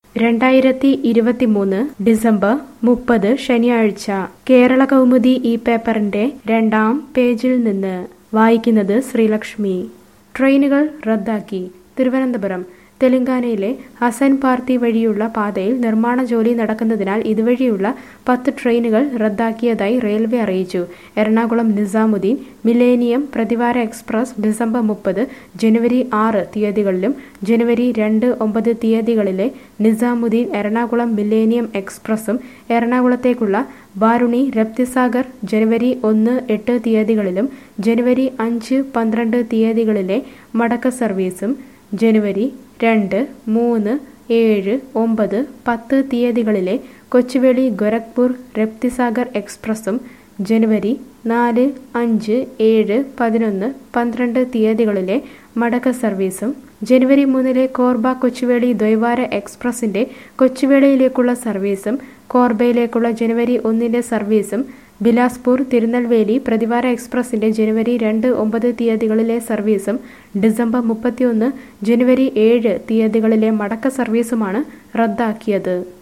രണ്ടായിരത്തി ഇരുപത്തിമൂന്ന് ഡിസംബർ മുപ്പത് ശനിയാഴ്ച കേരള കൗമുദി ഈ പേപ്പറിന്റെ രണ്ടാം പേജിൽ നിന്ന് വായിക്കുന്നത് ശ്രീലക്ഷ്മി ട്രെയിനുകൾ റദ്ദാക്കി തിരുവനന്തപുരം തെലങ്കാനയിലെ ഹസൻ പാർത്തി വഴിയുള്ള പാതയിൽ നിർമ്മാണ ജോലി നടക്കുന്നതിനാൽ ഇതുവഴിയുള്ള പത്ത് ട്രെയിനുകൾ റദ്ദാക്കിയതായി റെയിൽവേ അറിയിച്ചു എറണാകുളം നിസാമുദ്ദീൻ മിലേനിയം പ്രതിവാര എക്സ്പ്രസ് ഡിസംബർ മുപ്പത് ജനുവരി ആറ് തീയതികളിലും ജനുവരി രണ്ട് ഒമ്പത് തീയതികളിലെ നിസാമുദ്ദീൻ എറണാകുളം മിലേനിയം എക്സ്പ്രസും എറണാകുളത്തേക്കുള്ള ബാരുണി രപ്തിസാഗർ ജനുവരി ഒന്ന് എട്ട് തീയതികളിലും ജനുവരി അഞ്ച് പന്ത്രണ്ട് തീയതികളിലെ മടക്ക സർവീസും ജനുവരി രണ്ട് മൂന്ന് ഏഴ് ഒമ്പത് പത്ത് തീയതികളിലെ കൊച്ചുവേളി ഗോരഖ്പൂർ രപ്തിസാഗർ എക്സ്പ്രസും ജനുവരി നാല് അഞ്ച് ഏഴ് പതിനൊന്ന് പന്ത്രണ്ട് തീയതികളിലെ മടക്ക സർവീസും ജനുവരി മൂന്നിലെ കോർബ കൊച്ചുവേളി ദ്വൈവാര എക്സ്പ്രസിന്റെ കൊച്ചുവേളിയിലേക്കുള്ള സർവീസും കോർബയിലേക്കുള്ള ജനുവരി ഒന്നിന്റെ സർവീസും ബിലാസ്പൂർ തിരുനെൽവേലി പ്രതിവാര എക്സ്പ്രസിന്റെ ജനുവരി രണ്ട് ഒമ്പത് തീയതികളിലെ സർവീസും ഡിസംബർ മുപ്പത്തിയൊന്ന് ജനുവരി ഏഴ് തീയതികളിലെ മടക്ക സർവീസുമാണ് റദ്ദാക്കിയത്